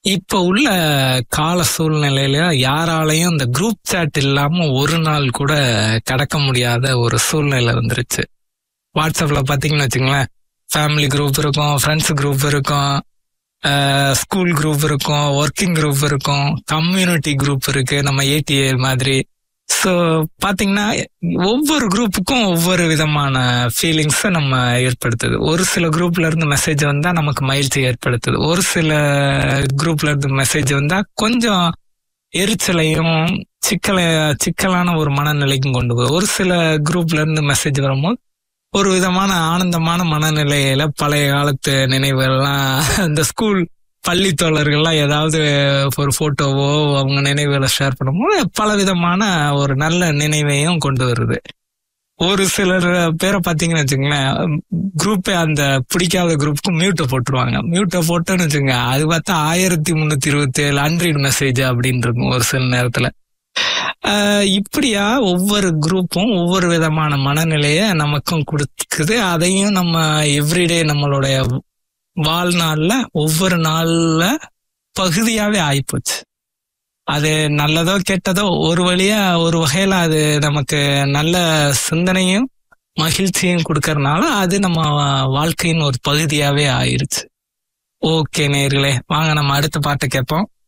இப்ப உள்ள கால சூழ்நிலையில யாராலையும் இந்த குரூப் சாட் இல்லாம ஒரு நாள் கூட கடக்க முடியாத ஒரு சூழ்நிலை வந்துருச்சு வாட்ஸ்அப்ல பாத்தீங்கன்னு வச்சுங்களேன் ஃபேமிலி குரூப் இருக்கும் ஃப்ரெண்ட்ஸ் குரூப் இருக்கும் ஸ்கூல் குரூப் இருக்கும் ஒர்க்கிங் குரூப் இருக்கும் கம்யூனிட்டி குரூப் இருக்கு நம்ம ஏடிஏ மாதிரி ஸோ பாத்தீங்கன்னா ஒவ்வொரு குரூப்புக்கும் ஒவ்வொரு விதமான ஃபீலிங்ஸை நம்ம ஏற்படுத்துது ஒரு சில குரூப்ல இருந்து மெசேஜ் வந்தா நமக்கு மகிழ்ச்சி ஏற்படுத்துது ஒரு சில குரூப்ல இருந்து மெசேஜ் வந்தா கொஞ்சம் எரிச்சலையும் சிக்கல சிக்கலான ஒரு மனநிலைக்கும் கொண்டு போகுது ஒரு சில குரூப்ல இருந்து மெசேஜ் வரும்போது ஒரு விதமான ஆனந்தமான மனநிலையில பழைய காலத்து நினைவுகள்லாம் இந்த ஸ்கூல் பள்ளி தோழர்கள்லாம் ஏதாவது ஒரு போட்டோவோ அவங்க நினைவுகளை ஷேர் பண்ணும்போது பல விதமான ஒரு நல்ல நினைவையும் கொண்டு வருது ஒரு சிலர் பேரை பார்த்தீங்கன்னு வச்சுங்களேன் குரூப்பே அந்த பிடிக்காத குரூப்புக்கு மியூட்டை போட்டுருவாங்க மியூட்டை போட்டோன்னு வச்சுங்க அது பார்த்தா ஆயிரத்தி முந்நூத்தி இருபத்தி ஏழு அன்ரீட் மெசேஜ் அப்படின்னு இருக்கும் ஒரு சில நேரத்துல ஆஹ் இப்படியா ஒவ்வொரு குரூப்பும் ஒவ்வொரு விதமான மனநிலைய நமக்கும் கொடுக்குது அதையும் நம்ம எவ்ரிடே நம்மளுடைய வாழ்நாள்ல ஒவ்வொரு நாள்ல பகுதியாவே ஆயிப்போச்சு அது நல்லதோ கெட்டதோ ஒரு வழியா ஒரு வகையில அது நமக்கு நல்ல சிந்தனையும் மகிழ்ச்சியும் கொடுக்கறதுனால அது நம்ம வாழ்க்கையின் ஒரு பகுதியாவே ஆயிருச்சு ஓகே நேர்களே வாங்க நம்ம அடுத்த பாட்டை கேட்போம்